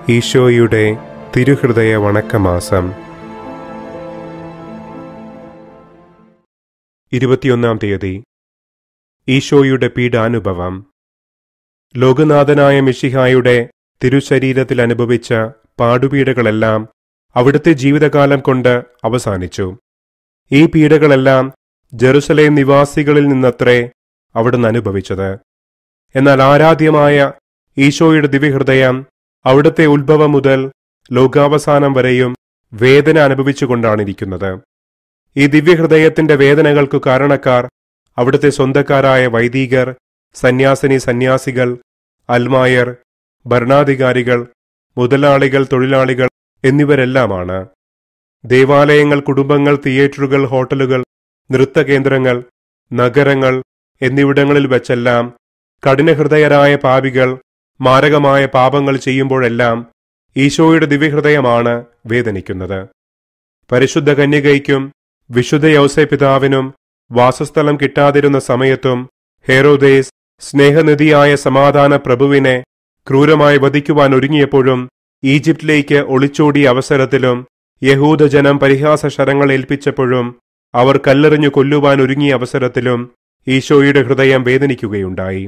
ഈശോയുടെ തിരുഹൃദയ വണക്കമാസം ഇരുപത്തിയൊന്നാം തീയതി ഈശോയുടെ പീഡാനുഭവം ലോകനാഥനായ മിഷിഹായുടെ തിരുശരീരത്തിൽ അനുഭവിച്ച പാടുപീഡകളെല്ലാം അവിടുത്തെ ജീവിതകാലം കൊണ്ട് അവസാനിച്ചു ഈ പീഡകളെല്ലാം ജെറുസലേം നിവാസികളിൽ നിന്നത്രേ അവിടുന്ന് അനുഭവിച്ചത് എന്നാൽ ആരാധ്യമായ ഈശോയുടെ ദിവ്യഹൃദയം അവിടുത്തെ ഉത്ഭവം മുതൽ ലോകാവസാനം വരെയും വേദന അനുഭവിച്ചുകൊണ്ടാണിരിക്കുന്നത് ഈ ദിവ്യഹൃദയത്തിന്റെ വേദനകൾക്കു കാരണക്കാർ അവിടുത്തെ സ്വന്തക്കാരായ വൈദികർ സന്യാസിനി സന്യാസികൾ അൽമായർ ഭരണാധികാരികൾ മുതലാളികൾ തൊഴിലാളികൾ എന്നിവരെല്ലാമാണ് ദേവാലയങ്ങൾ കുടുംബങ്ങൾ തിയേറ്ററുകൾ ഹോട്ടലുകൾ നൃത്തകേന്ദ്രങ്ങൾ നഗരങ്ങൾ എന്നിവിടങ്ങളിൽ വെച്ചെല്ലാം കഠിനഹൃദയരായ പാപികൾ മാരകമായ പാപങ്ങൾ ചെയ്യുമ്പോഴെല്ലാം ഈശോയുടെ ദിവ്യഹൃദയമാണ് വേദനിക്കുന്നത് പരിശുദ്ധ കന്യകയ്ക്കും വിശുദ്ധ യൗസേ പിതാവിനും വാസസ്ഥലം കിട്ടാതിരുന്ന സമയത്തും ഹെറോദേസ് സ്നേഹനിധിയായ സമാധാന പ്രഭുവിനെ ക്രൂരമായി വധിക്കുവാൻ ഒരുങ്ങിയപ്പോഴും ഈജിപ്തിലേക്ക് ഒളിച്ചോടിയ അവസരത്തിലും യഹൂദജനം പരിഹാസ ശരങ്ങൾ ഏൽപ്പിച്ചപ്പോഴും അവർ കല്ലെറിഞ്ഞു കൊല്ലുവാൻ ഒരുങ്ങിയ അവസരത്തിലും ഈശോയുടെ ഹൃദയം വേദനിക്കുകയുണ്ടായി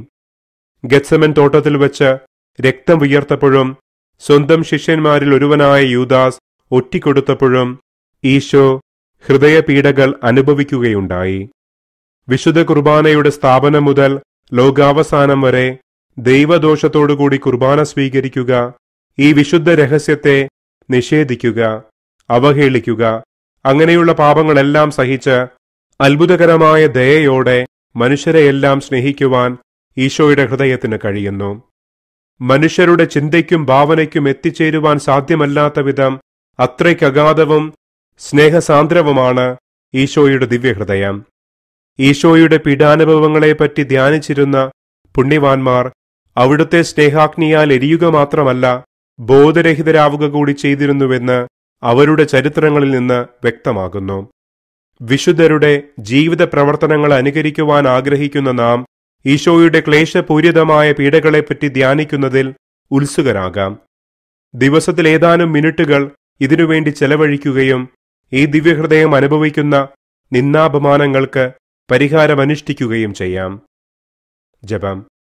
ഗത്സമൻ തോട്ടത്തിൽ വെച്ച് രക്തം വിയർത്തപ്പോഴും സ്വന്തം ശിഷ്യന്മാരിൽ ഒരുവനായ യൂദാസ് ഒറ്റിക്കൊടുത്തപ്പോഴും ഈശോ ഹൃദയപീഡകൾ അനുഭവിക്കുകയുണ്ടായി വിശുദ്ധ കുർബാനയുടെ സ്ഥാപനം മുതൽ ലോകാവസാനം വരെ ദൈവദോഷത്തോടുകൂടി കുർബാന സ്വീകരിക്കുക ഈ വിശുദ്ധ രഹസ്യത്തെ നിഷേധിക്കുക അവഹേളിക്കുക അങ്ങനെയുള്ള പാപങ്ങളെല്ലാം സഹിച്ച് അത്ഭുതകരമായ ദയയോടെ മനുഷ്യരെയെല്ലാം സ്നേഹിക്കുവാൻ ഈശോയുടെ ഹൃദയത്തിന് കഴിയുന്നു മനുഷ്യരുടെ ചിന്തയ്ക്കും ഭാവനയ്ക്കും എത്തിച്ചേരുവാൻ സാധ്യമല്ലാത്ത വിധം അത്രയ്ക്കഗാധവും സ്നേഹസാന്ദ്രവുമാണ് ഈശോയുടെ ദിവ്യഹൃദയം ഈശോയുടെ പീഡാനുഭവങ്ങളെപ്പറ്റി ധ്യാനിച്ചിരുന്ന പുണ്യവാന്മാർ അവിടുത്തെ സ്നേഹാഗ്നിയാൽ എരിയുക മാത്രമല്ല ബോധരഹിതരാവുക കൂടി ചെയ്തിരുന്നുവെന്ന് അവരുടെ ചരിത്രങ്ങളിൽ നിന്ന് വ്യക്തമാകുന്നു വിശുദ്ധരുടെ ജീവിത പ്രവർത്തനങ്ങൾ അനുകരിക്കുവാൻ ആഗ്രഹിക്കുന്ന നാം ഈശോയുടെ ക്ലേശപൂരിതമായ പീഡകളെപ്പറ്റി ധ്യാനിക്കുന്നതിൽ ഉത്സുകരാകാം ദിവസത്തിൽ ഏതാനും മിനിറ്റുകൾ ഇതിനുവേണ്ടി ചെലവഴിക്കുകയും ഈ ദിവ്യഹൃദയം അനുഭവിക്കുന്ന നിന്നാപമാനങ്ങൾക്ക് പരിഹാരമനുഷ്ഠിക്കുകയും ചെയ്യാം ജപം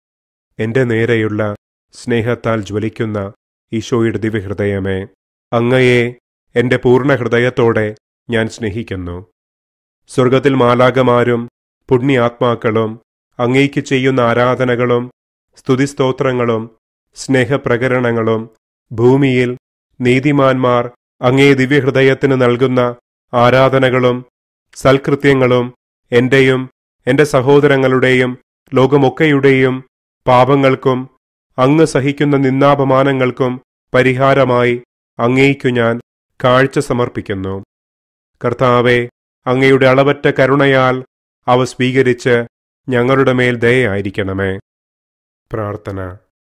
എന്റെ നേരെയുള്ള സ്നേഹത്താൽ ജ്വലിക്കുന്ന ഈശോയുടെ ദിവ്യഹൃദയമേ അങ്ങയെ എന്റെ പൂർണ്ണ ഹൃദയത്തോടെ ഞാൻ സ്നേഹിക്കുന്നു സ്വർഗത്തിൽ മാലാകമാരും പുണ്യാത്മാക്കളും അങ്ങേക്ക് ചെയ്യുന്ന ആരാധനകളും സ്തുതിസ്തോത്രങ്ങളും സ്നേഹപ്രകരണങ്ങളും ഭൂമിയിൽ നീതിമാന്മാർ അങ്ങേ ദിവ്യഹൃദയത്തിന് നൽകുന്ന ആരാധനകളും സൽകൃത്യങ്ങളും എന്റെയും എന്റെ സഹോദരങ്ങളുടെയും ലോകമൊക്കെയുടെയും പാപങ്ങൾക്കും അങ്ങ് സഹിക്കുന്ന നിന്നാപമാനങ്ങൾക്കും പരിഹാരമായി അങ്ങേക്കു ഞാൻ കാഴ്ച സമർപ്പിക്കുന്നു കർത്താവെ അങ്ങയുടെ അളവറ്റ കരുണയാൽ അവ സ്വീകരിച്ച് ഞങ്ങളുടെ മേൽ ദയയായിരിക്കണമേ പ്രാർത്ഥന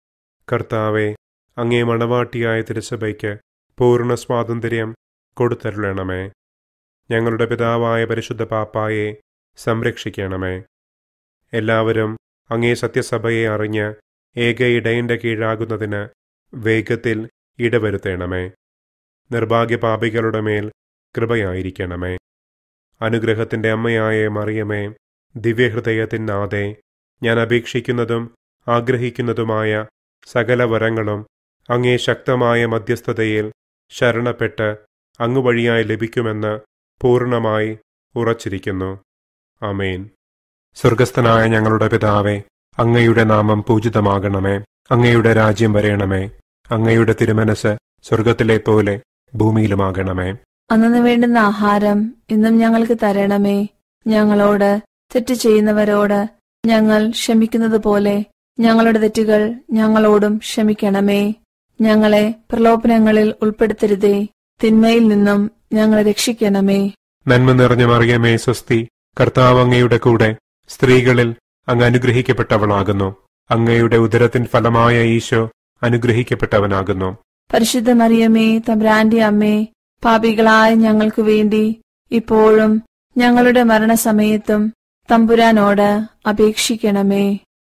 കർത്താവെ അങ്ങേ മണവാട്ടിയായ തിരുസഭയ്ക്ക് പൂർണ്ണ സ്വാതന്ത്ര്യം കൊടുത്തരുളണമേ ഞങ്ങളുടെ പിതാവായ പരിശുദ്ധ പാപ്പായെ സംരക്ഷിക്കണമേ എല്ലാവരും അങ്ങേ സത്യസഭയെ അറിഞ്ഞ് ഏക ഇടയന്റെ കീഴാകുന്നതിന് വേഗത്തിൽ ഇടവരുത്തണമേ നിർഭാഗ്യ പാപികളുടെ മേൽ കൃപയായിരിക്കണമേ അനുഗ്രഹത്തിന്റെ അമ്മയായ മറിയമേ ദിവ്യഹൃദയത്തിനാതെ ഞാൻ അപേക്ഷിക്കുന്നതും ആഗ്രഹിക്കുന്നതുമായ സകല വരങ്ങളും അങ്ങേ ശക്തമായ മധ്യസ്ഥതയിൽ ശരണപ്പെട്ട് അങ്ങ് വഴിയായി ലഭിക്കുമെന്ന് പൂർണ്ണമായി ഉറച്ചിരിക്കുന്നു ആമേൻ സ്വർഗസ്ഥനായ ഞങ്ങളുടെ പിതാവേ അങ്ങയുടെ നാമം പൂജിതമാകണമേ അങ്ങയുടെ രാജ്യം വരയണമേ അങ്ങയുടെ തിരുമനസ് സ്വർഗത്തിലെ പോലെ ഭൂമിയിലുമാകണമേ അന്നു വേണ്ടുന്ന ആഹാരം ഇന്നും ഞങ്ങൾക്ക് തരണമേ ഞങ്ങളോട് തെറ്റ് ചെയ്യുന്നവരോട് ഞങ്ങൾ ക്ഷമിക്കുന്നത് പോലെ ഞങ്ങളുടെ തെറ്റുകൾ ഞങ്ങളോടും ക്ഷമിക്കണമേ ഞങ്ങളെ പ്രലോഭനങ്ങളിൽ ഉൾപ്പെടുത്തരുതേ തിന്മയിൽ നിന്നും ഞങ്ങളെ രക്ഷിക്കണമേ നന്മ നിറഞ്ഞ മറിയമേ സ്വസ്തി കർത്താവ് അങ്ങയുടെ കൂടെ സ്ത്രീകളിൽ അങ്ങ് അനുഗ്രഹിക്കപ്പെട്ടവളാകുന്നു അങ്ങയുടെ ഉദരത്തിൻ ഫലമായ ഈശോ അനുഗ്രഹിക്കപ്പെട്ടവനാകുന്നു പരിശുദ്ധ മറിയമേ തമ്പ്രാന്റെ അമ്മേ പാപികളായ ഞങ്ങൾക്ക് വേണ്ടി ഇപ്പോഴും ഞങ്ങളുടെ മരണസമയത്തും തമ്പുരാനോട് അപേക്ഷിക്കണമേ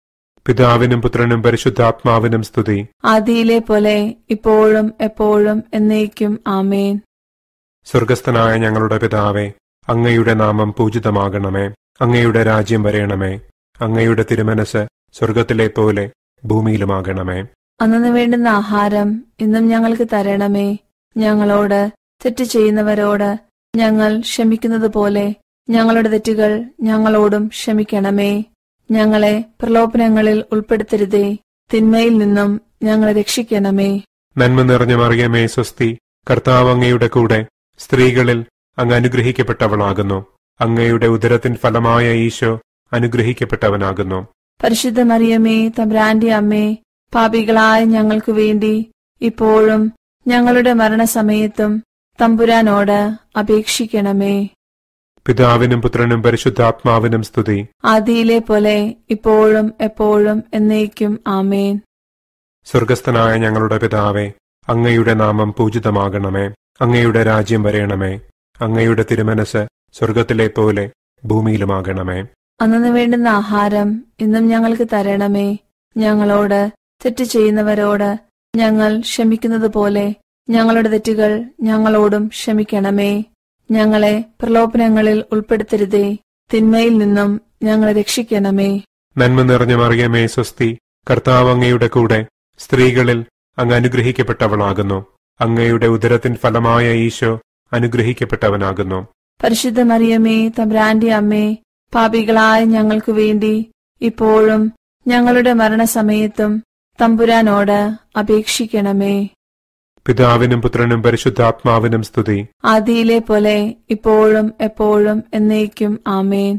പിതാവിനും പുത്രനും പരിശുദ്ധാത്മാവിനും സ്തുതി ആദിയിലെ പോലെ ഇപ്പോഴും എപ്പോഴും എന്നേക്കും ആമേൻ സ്വർഗസ്ഥനായ ഞങ്ങളുടെ പിതാവേ അങ്ങയുടെ നാമം പൂജിതമാകണമേ അങ്ങയുടെ രാജ്യം വരയണമേ അങ്ങയുടെ തിരുമനസ് സ്വർഗത്തിലെ പോലെ ഭൂമിയിലുമാകണമേ അന്നു വേണ്ടുന്ന ആഹാരം ഇന്നും ഞങ്ങൾക്ക് തരണമേ ഞങ്ങളോട് തെറ്റ് ചെയ്യുന്നവരോട് ഞങ്ങൾ ക്ഷമിക്കുന്നത് പോലെ ഞങ്ങളുടെ തെറ്റുകൾ ഞങ്ങളോടും ക്ഷമിക്കണമേ ഞങ്ങളെ പ്രലോഭനങ്ങളിൽ ഉൾപ്പെടുത്തരുതേ തിന്മയിൽ നിന്നും ഞങ്ങളെ രക്ഷിക്കണമേ നന്മ നിറഞ്ഞ മറിയമേ സ്വസ്തി കർത്താവ് അങ്ങയുടെ കൂടെ സ്ത്രീകളിൽ അങ്ങ് അനുഗ്രഹിക്കപ്പെട്ടവളാകുന്നു അങ്ങയുടെ ഉദരത്തിൻ ഫലമായ ഈശോ അനുഗ്രഹിക്കപ്പെട്ടവനാകുന്നു പരിശുദ്ധ മറിയമേ തമ്പ്രാന്റെ അമ്മേ പാപികളായ ഞങ്ങൾക്ക് വേണ്ടി ഇപ്പോഴും ഞങ്ങളുടെ മരണസമയത്തും തമ്പുരാനോട് അപേക്ഷിക്കണമേ പിതാവിനും പുത്രനും പരിശുദ്ധാത്മാവിനും സ്തുതി ആദിയിലെ പോലെ ഇപ്പോഴും എപ്പോഴും എന്നേക്കും ആമേൻ സ്വർഗസ്ഥനായ ഞങ്ങളുടെ പിതാവേ അങ്ങയുടെ നാമം പൂജിതമാകണമേ അങ്ങയുടെ രാജ്യം വരയണമേ അങ്ങയുടെ തിരുമനസ് സ്വർഗത്തിലെ പോലെ ഭൂമിയിലുമാകണമേ അന്നു വേണ്ടുന്ന ആഹാരം ഇന്നും ഞങ്ങൾക്ക് തരണമേ ഞങ്ങളോട് തെറ്റ് ചെയ്യുന്നവരോട് ഞങ്ങൾ ക്ഷമിക്കുന്നത് പോലെ ഞങ്ങളുടെ തെറ്റുകൾ ഞങ്ങളോടും ക്ഷമിക്കണമേ ഞങ്ങളെ പ്രലോഭനങ്ങളിൽ ഉൾപ്പെടുത്തരുതേ തിന്മയിൽ നിന്നും ഞങ്ങളെ രക്ഷിക്കണമേ നന്മ നിറഞ്ഞ മറിയമേ സ്വസ്തി കർത്താവ് അങ്ങയുടെ കൂടെ സ്ത്രീകളിൽ അങ്ങ് അനുഗ്രഹിക്കപ്പെട്ടവളാകുന്നു അങ്ങയുടെ ഉദരത്തിൻ ഫലമായ ഈശോ അനുഗ്രഹിക്കപ്പെട്ടവനാകുന്നു പരിശുദ്ധ മറിയമേ തമ്പ്രാന്റെ അമ്മേ പാപികളായ ഞങ്ങൾക്ക് വേണ്ടി ഇപ്പോഴും ഞങ്ങളുടെ മരണസമയത്തും തമ്പുരാനോട് അപേക്ഷിക്കണമേ പിതാവിനും പുത്രനും പരിശുദ്ധാത്മാവിനും സ്തുതി ആദിയിലെ പോലെ ഇപ്പോഴും എപ്പോഴും എന്നേക്കും ആമേൻ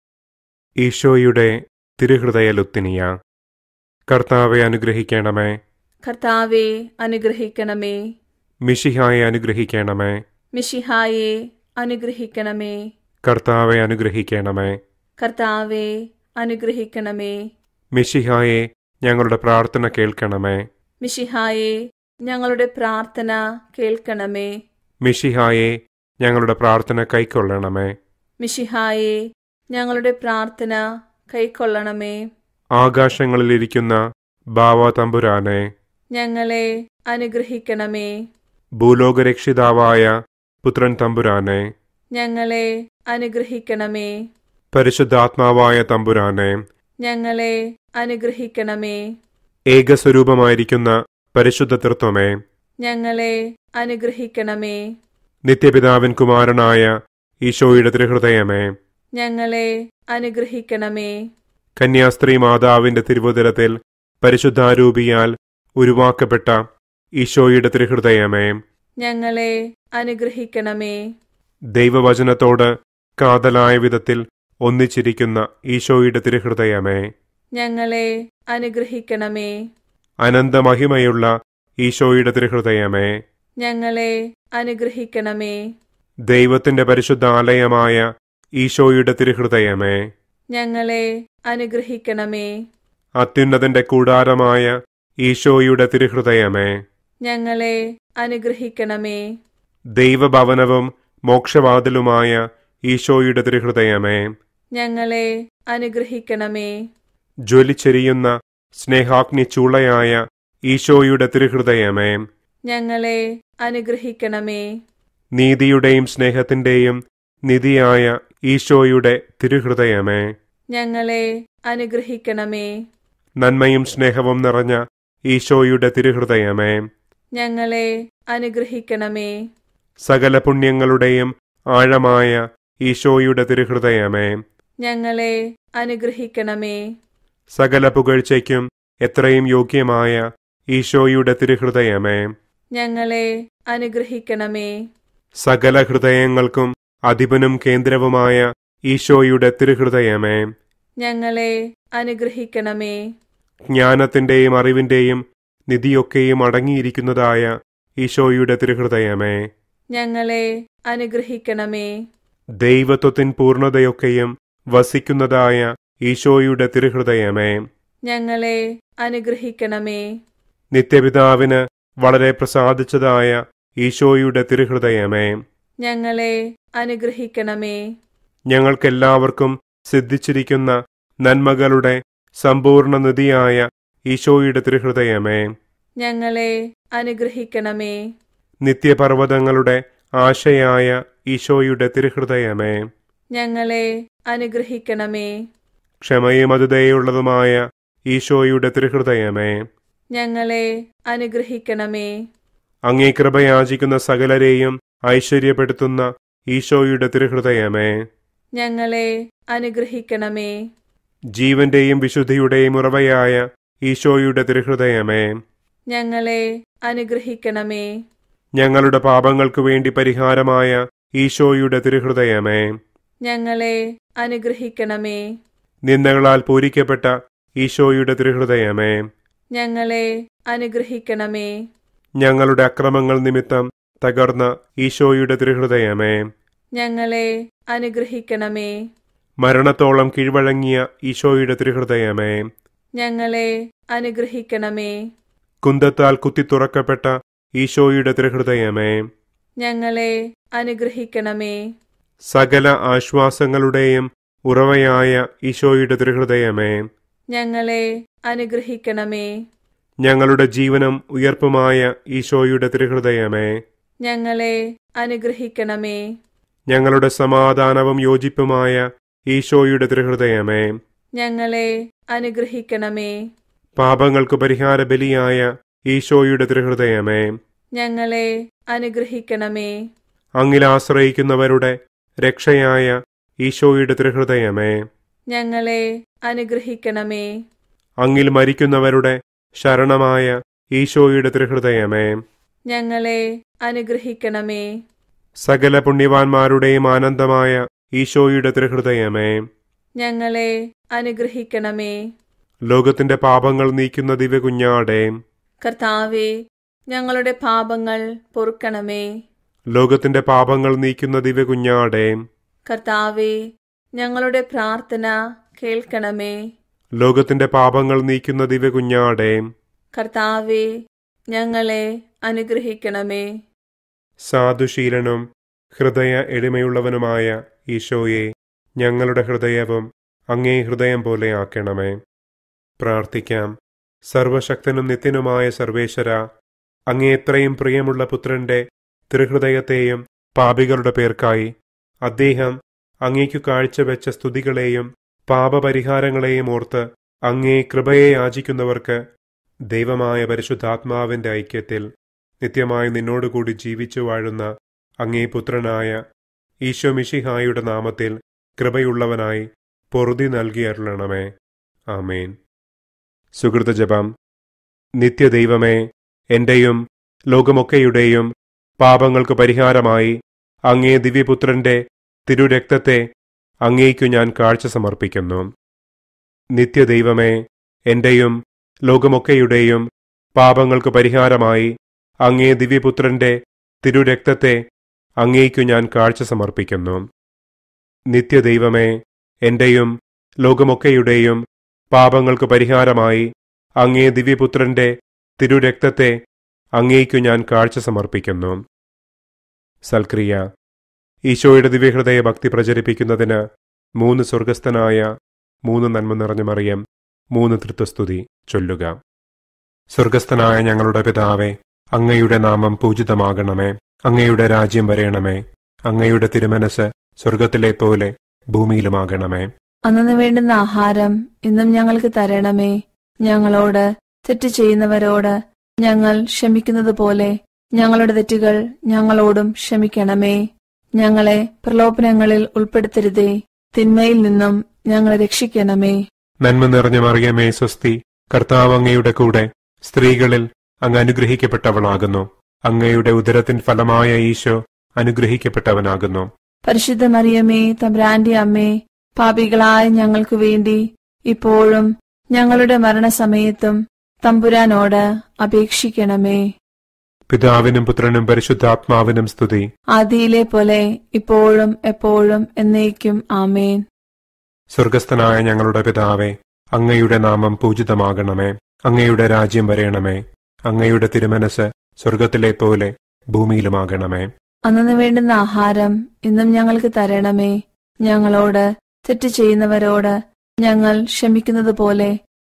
ഈശോയുടെ തിരുഹൃദയ ലുത്തിനിയ കർത്താവെ അനുഗ്രഹിക്കണമേ കർത്താവെ അനുഗ്രഹിക്കണമേ മിഷിഹായെ അനുഗ്രഹിക്കണമേ മിഷിഹായെ അനുഗ്രഹിക്കണമേ കർത്താവെ അനുഗ്രഹിക്കണമേ കർത്താവെ അനുഗ്രഹിക്കണമേ മിഷിഹായെ ഞങ്ങളുടെ പ്രാർത്ഥന കേൾക്കണമേ മിഷിഹായെ ഞങ്ങളുടെ പ്രാർത്ഥന കേൾക്കണമേ മിഷിഹായെ ഞങ്ങളുടെ പ്രാർത്ഥന കൈക്കൊള്ളണമേ മിഷിഹായെ ഞങ്ങളുടെ പ്രാർത്ഥന കൈക്കൊള്ളണമേ ആകാശങ്ങളിലിരിക്കുന്ന ബാവ തമ്പുരാനെ ഞങ്ങളെ അനുഗ്രഹിക്കണമേ ഭൂലോകരക്ഷിതാവായ പുത്രൻ തമ്പുരാനെ ഞങ്ങളെ അനുഗ്രഹിക്കണമേ പരിശുദ്ധാത്മാവായ തമ്പുരാനെ ഞങ്ങളെ അനുഗ്രഹിക്കണമേ ഏകസ്വരൂപമായിരിക്കുന്ന പരിശുദ്ധ തൃത്വമേ ഞങ്ങളെ അനുഗ്രഹിക്കണമേ നിത്യപിതാവിൻ കുമാരനായ ഈശോയുടെ തിരുഹൃദയമേ ഞങ്ങളെ അനുഗ്രഹിക്കണമേ കന്യാസ്ത്രീ മാതാവിന്റെ തിരുവുതരത്തിൽ പരിശുദ്ധാരൂപിയാൽ ഉരുവാക്കപ്പെട്ട ഈശോയുടെ തിരുഹൃദയമേ ഞങ്ങളെ അനുഗ്രഹിക്കണമേ ദൈവവചനത്തോട് കാതലായ വിധത്തിൽ ഒന്നിച്ചിരിക്കുന്ന ഈശോയുടെ തിരുഹൃദയമേ ഞങ്ങളെ അനുഗ്രഹിക്കണമേ അനന്തമഹിമയുള്ള ഈശോയുടെ തിരുഹൃദയമേ ഞങ്ങളെ അനുഗ്രഹിക്കണമേ ദൈവത്തിന്റെ പരിശുദ്ധ ആലയമായ ഈശോയുടെ തിരുഹൃദയമേ ഞങ്ങളെ അനുഗ്രഹിക്കണമേ അത്യുന്നതന്റെ കൂടാരമായ ഈശോയുടെ തിരുഹൃദയമേ ഞങ്ങളെ അനുഗ്രഹിക്കണമേ ദൈവഭവനവും മോക്ഷവാതിലുമായ ഈശോയുടെ തിരുഹൃദയമേ ഞങ്ങളെ അനുഗ്രഹിക്കണമേ ജ്വലിച്ചെരിയുന്ന സ്നേഹാഗ്നി ചൂളയായ ഈശോയുടെ തിരുഹൃദയമേ ഞങ്ങളെ അനുഗ്രഹിക്കണമേ നീതിയുടെയും സ്നേഹത്തിന്റെയും നിധിയായ ഈശോയുടെ തിരുഹൃദയമേ ഞങ്ങളെ അനുഗ്രഹിക്കണമേ നന്മയും സ്നേഹവും നിറഞ്ഞ ഈശോയുടെ തിരുഹൃദയമേ ഞങ്ങളെ അനുഗ്രഹിക്കണമേ സകല പുണ്യങ്ങളുടെയും ആഴമായ ഈശോയുടെ തിരുഹൃദയമേ ഞങ്ങളെ അനുഗ്രഹിക്കണമേ സകല പുകഴ്ചയ്ക്കും എത്രയും യോഗ്യമായ ഈശോയുടെ തിരുഹൃദയമേ ഞങ്ങളെ അനുഗ്രഹിക്കണമേ സകല ഹൃദയങ്ങൾക്കും അധിപനും കേന്ദ്രവുമായ ഈശോയുടെ തിരുഹൃദയമേ ഞങ്ങളെ അനുഗ്രഹിക്കണമേ ജ്ഞാനത്തിന്റെയും അറിവിന്റെയും നിധിയൊക്കെയും അടങ്ങിയിരിക്കുന്നതായ ഈശോയുടെ തിരുഹൃദയമേ ഞങ്ങളെ അനുഗ്രഹിക്കണമേ ദൈവത്വത്തിൻ പൂർണ്ണതയൊക്കെയും വസിക്കുന്നതായ ഈശോയുടെ തിരുഹൃദയമേ ഞങ്ങളെ അനുഗ്രഹിക്കണമേ നിത്യപിതാവിന് വളരെ പ്രസാദിച്ചതായ ഈശോയുടെ തിരുഹൃദയമേ ഞങ്ങളെ അനുഗ്രഹിക്കണമേ ഞങ്ങൾക്കെല്ലാവർക്കും സിദ്ധിച്ചിരിക്കുന്ന നന്മകളുടെ സമ്പൂർണ്ണ നിധിയായ ഈശോയുടെ തിരുഹൃദയമേ ഞങ്ങളെ അനുഗ്രഹിക്കണമേ നിത്യപർവ്വതങ്ങളുടെ ആശയായ ഈശോയുടെ തിരുഹൃദയമേ ഞങ്ങളെ അനുഗ്രഹിക്കണമേ ക്ഷമയും അതിഥേയുള്ളതുമായ ഈശോയുടെ തിരുഹൃദയമേ ഞങ്ങളെ അനുഗ്രഹിക്കണമേ അങ്ങേ കൃപയാചിക്കുന്ന സകലരെയും ഐശ്വര്യപ്പെടുത്തുന്ന ഈശോയുടെ തിരുഹൃദയമേ ഞങ്ങളെ അനുഗ്രഹിക്കണമേ ജീവന്റെയും വിശുദ്ധിയുടെയും ഉറവയായ ഈശോയുടെ തിരുഹൃദയമേ ഞങ്ങളെ അനുഗ്രഹിക്കണമേ ഞങ്ങളുടെ പാപങ്ങൾക്കു വേണ്ടി പരിഹാരമായ ഈശോയുടെ തിരുഹൃദയമേ ഞങ്ങളെ അനുഗ്രഹിക്കണമേ നിന്ദകളാൽ പൂരിക്കപ്പെട്ട ഈശോയുടെ തിരുഹൃദയമേ ഞങ്ങളെ അനുഗ്രഹിക്കണമേ ഞങ്ങളുടെ അക്രമങ്ങൾ നിമിത്തം തകർന്ന ഈശോയുടെ തിരുഹൃദയമേ ഞങ്ങളെ അനുഗ്രഹിക്കണമേ മരണത്തോളം കീഴ്വഴങ്ങിയ ഈശോയുടെ തിരുഹൃദയമേ ഞങ്ങളെ അനുഗ്രഹിക്കണമേ കുന്തത്താൽ കുത്തിത്തുറക്കപ്പെട്ട ഈശോയുടെ തിരുഹൃദയമേ ഞങ്ങളെ അനുഗ്രഹിക്കണമേ സകല ആശ്വാസങ്ങളുടെയും ഉറവയായ ഈശോയുടെ തിരുഹൃദയമേ ഞങ്ങളെ അനുഗ്രഹിക്കണമേ ഞങ്ങളുടെ ജീവനും ഉയർപ്പുമായ ഈശോയുടെ തിരുഹൃദയമേ ഞങ്ങളെ അനുഗ്രഹിക്കണമേ ഞങ്ങളുടെ സമാധാനവും യോജിപ്പുമായ ഈശോയുടെ തിരുഹൃദയമേ ഞങ്ങളെ അനുഗ്രഹിക്കണമേ പാപങ്ങൾക്ക് പരിഹാര ബലിയായ ഈശോയുടെ തിരുഹൃദയമേ ഞങ്ങളെ അനുഗ്രഹിക്കണമേ അങ്ങിൽ ആശ്രയിക്കുന്നവരുടെ രക്ഷയായ ഈശോയുടെ തിരുഹൃദയമേ ഞങ്ങളെ അനുഗ്രഹിക്കണമേ അങ്ങിൽ മരിക്കുന്നവരുടെ ശരണമായ ഈശോയുടെ തിരുഹൃദയമേ ഞങ്ങളെ അനുഗ്രഹിക്കണമേ സകല പുണ്യവാന്മാരുടെയും ആനന്ദമായ ഈശോയുടെ തിരുഹൃദയമേ ഞങ്ങളെ അനുഗ്രഹിക്കണമേ ലോകത്തിന്റെ പാപങ്ങൾ നീക്കുന്ന ദിവ്യകുഞ്ഞാടേ കർത്താവെ ഞങ്ങളുടെ പാപങ്ങൾ പൊറുക്കണമേ ലോകത്തിന്റെ പാപങ്ങൾ നീക്കുന്ന ദിവ്യകുഞ്ഞാടേ കർത്താവെ ഞങ്ങളുടെ പ്രാർത്ഥന കേൾക്കണമേ ലോകത്തിന്റെ പാപങ്ങൾ നീക്കുന്ന ദിവ്യകുഞ്ഞാടേ കർത്താവെ ഞങ്ങളെ അനുഗ്രഹിക്കണമേ സാധുശീലനും ഹൃദയ എളിമയുള്ളവനുമായ ഈശോയെ ഞങ്ങളുടെ ഹൃദയവും അങ്ങേ ഹൃദയം പോലെ ആക്കണമേ പ്രാർത്ഥിക്കാം സർവശക്തനും നിത്യനുമായ സർവേശ്വര അങ്ങേ എത്രയും പ്രിയമുള്ള പുത്രന്റെ തിരുഹൃദയത്തെയും പാപികളുടെ പേർക്കായി അദ്ദേഹം അങ്ങേക്കു കാഴ്ചവെച്ച സ്തുതികളെയും പാപപരിഹാരങ്ങളെയും ഓർത്ത് അങ്ങേ കൃപയെ യാചിക്കുന്നവർക്ക് ദൈവമായ പരിശുദ്ധാത്മാവിന്റെ ഐക്യത്തിൽ നിത്യമായി നിന്നോടുകൂടി ജീവിച്ചു വാഴുന്ന അങ്ങേ പുത്രനായ ഈശോ മിഷിഹായുടെ നാമത്തിൽ കൃപയുള്ളവനായി പൊറുതി നൽകിയരുളണമേ ആമേൻ സുഹൃത ജപം നിത്യദൈവമേ എന്റെയും ലോകമൊക്കെയുടെയും പാപങ്ങൾക്ക് പരിഹാരമായി അങ്ങേ ദിവ്യപുത്രന്റെ തിരുരക്തത്തെ അങ്ങേക്കു ഞാൻ കാഴ്ച സമർപ്പിക്കുന്നു നിത്യദൈവമേ എന്റെയും ലോകമൊക്കെയുടെയും പാപങ്ങൾക്ക് പരിഹാരമായി അങ്ങേ ദിവ്യപുത്രന്റെ തിരുരക്തത്തെ അങ്ങേക്കു ഞാൻ കാഴ്ച സമർപ്പിക്കുന്നു നിത്യദൈവമേ എന്റെയും ലോകമൊക്കെയുടെയും പാപങ്ങൾക്ക് പരിഹാരമായി അങ്ങേ ദിവ്യപുത്രന്റെ തിരുരക്തത്തെ അങ്ങേക്കു ഞാൻ കാഴ്ച സമർപ്പിക്കുന്നു സൽക്രിയ ഈശോയുടെ ദിവ്യഹൃദയ ഭക്തി പ്രചരിപ്പിക്കുന്നതിന് മൂന്ന് സ്വർഗസ്ഥനായ മൂന്ന് നന്മ നിറഞ്ഞ മറിയം മൂന്ന് തൃത്വസ്തുതി ചൊല്ലുക സ്വർഗസ്ഥനായ ഞങ്ങളുടെ പിതാവേ അങ്ങയുടെ നാമം പൂജിതമാകണമേ അങ്ങയുടെ രാജ്യം വരയണമേ അങ്ങയുടെ തിരുമനസ് സ്വർഗത്തിലെ പോലെ ഭൂമിയിലുമാകണമേ അന്നു വേണ്ടുന്ന ആഹാരം ഇന്നും ഞങ്ങൾക്ക് തരണമേ ഞങ്ങളോട് തെറ്റ് ചെയ്യുന്നവരോട് ഞങ്ങൾ ക്ഷമിക്കുന്നത് പോലെ ഞങ്ങളുടെ തെറ്റുകൾ ഞങ്ങളോടും ക്ഷമിക്കണമേ ഞങ്ങളെ പ്രലോഭനങ്ങളിൽ ഉൾപ്പെടുത്തരുതേ തിന്മയിൽ നിന്നും ഞങ്ങളെ രക്ഷിക്കണമേ നന്മ നിറഞ്ഞ മറിയമേ സ്വസ്തി കർത്താവ് അങ്ങയുടെ കൂടെ സ്ത്രീകളിൽ അങ്ങ് അനുഗ്രഹിക്കപ്പെട്ടവളാകുന്നു അങ്ങയുടെ ഉദരത്തിൻ ഫലമായ ഈശോ അനുഗ്രഹിക്കപ്പെട്ടവനാകുന്നു പരിശുദ്ധ മറിയമേ തമ്പ്രാന്റെ അമ്മേ പാപികളായ ഞങ്ങൾക്ക് വേണ്ടി ഇപ്പോഴും ഞങ്ങളുടെ മരണസമയത്തും തമ്പുരാനോട് അപേക്ഷിക്കണമേ പിതാവിനും പുത്രനും പരിശുദ്ധാത്മാവിനും സ്തുതി ആദിയിലെ പോലെ ഇപ്പോഴും എപ്പോഴും എന്നേക്കും ആമേൻ സ്വർഗസ്ഥനായ ഞങ്ങളുടെ പിതാവേ അങ്ങയുടെ നാമം പൂജിതമാകണമേ അങ്ങയുടെ രാജ്യം വരയണമേ അങ്ങയുടെ തിരുമനസ് സ്വർഗത്തിലെ പോലെ ഭൂമിയിലുമാകണമേ അന്നു വേണ്ടുന്ന ആഹാരം ഇന്നും ഞങ്ങൾക്ക് തരണമേ ഞങ്ങളോട് തെറ്റ് ചെയ്യുന്നവരോട് ഞങ്ങൾ ക്ഷമിക്കുന്നത് പോലെ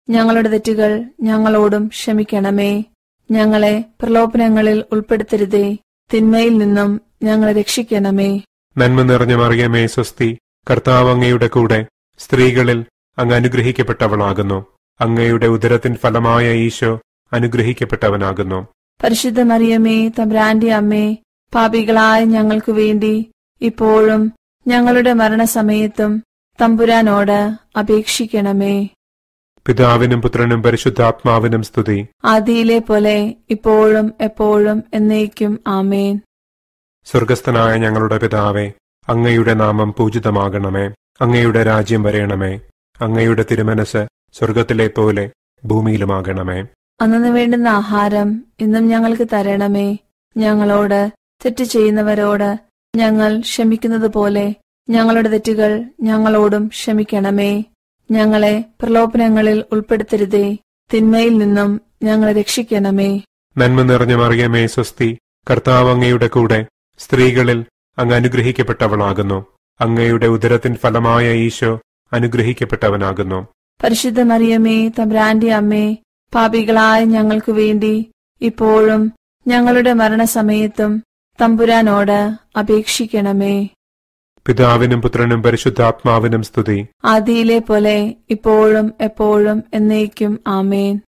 ഞങ്ങളുടെ തെറ്റുകൾ ഞങ്ങളോടും ക്ഷമിക്കണമേ ഞങ്ങളെ പ്രലോഭനങ്ങളിൽ ഉൾപ്പെടുത്തരുതേ തിന്മയിൽ നിന്നും ഞങ്ങളെ രക്ഷിക്കണമേ നന്മ നിറഞ്ഞ മറിയമേ സ്വസ്തി കർത്താവ് അങ്ങയുടെ കൂടെ സ്ത്രീകളിൽ അങ്ങ് അനുഗ്രഹിക്കപ്പെട്ടവളാകുന്നു അങ്ങയുടെ ഉദരത്തിൻ ഫലമായ ഈശോ അനുഗ്രഹിക്കപ്പെട്ടവനാകുന്നു പരിശുദ്ധ മറിയമേ തമ്പ്രാന്റെ അമ്മേ പാപികളായ ഞങ്ങൾക്കു വേണ്ടി ഇപ്പോഴും ഞങ്ങളുടെ മരണസമയത്തും തമ്പുരാനോട് അപേക്ഷിക്കണമേ പിതാവിനും പുത്രനും പരിശുദ്ധാത്മാവിനും സ്തുതി ആദിയിലെ പോലെ ഇപ്പോഴും എപ്പോഴും എന്നേക്കും ആമേൻ സ്വർഗസ്ഥനായ ഞങ്ങളുടെ പിതാവേ അങ്ങയുടെ നാമം പൂജിതമാകണമേ അങ്ങയുടെ രാജ്യം വരയണമേ അങ്ങയുടെ തിരുമനസ് സ്വർഗത്തിലെ പോലെ ഭൂമിയിലുമാകണമേ അന്നു വേണ്ടുന്ന ആഹാരം ഇന്നും ഞങ്ങൾക്ക് തരണമേ ഞങ്ങളോട് തെറ്റ് ചെയ്യുന്നവരോട് ഞങ്ങൾ ക്ഷമിക്കുന്നത് പോലെ ഞങ്ങളുടെ തെറ്റുകൾ ഞങ്ങളോടും ക്ഷമിക്കണമേ ഞങ്ങളെ പ്രലോഭനങ്ങളിൽ ഉൾപ്പെടുത്തരുതേ തിന്മയിൽ നിന്നും ഞങ്ങളെ രക്ഷിക്കണമേ നന്മ നിറഞ്ഞ മറിയമേ സ്വസ്തി കർത്താവ് അങ്ങയുടെ കൂടെ സ്ത്രീകളിൽ അങ്ങ് അനുഗ്രഹിക്കപ്പെട്ടവളാകുന്നു അങ്ങയുടെ ഉദരത്തിൻ ഫലമായ ഈശോ അനുഗ്രഹിക്കപ്പെട്ടവനാകുന്നു പരിശുദ്ധ മറിയമേ തമ്പ്രാന്റെ അമ്മേ പാപികളായ ഞങ്ങൾക്കു വേണ്ടി ഇപ്പോഴും ഞങ്ങളുടെ മരണസമയത്തും തമ്പുരാനോട് അപേക്ഷിക്കണമേ പിതാവിനും പുത്രനും പരിശുദ്ധാത്മാവിനും സ്തുതി ആദിയിലെ പോലെ ഇപ്പോഴും എപ്പോഴും എന്നേക്കും ആമേൻ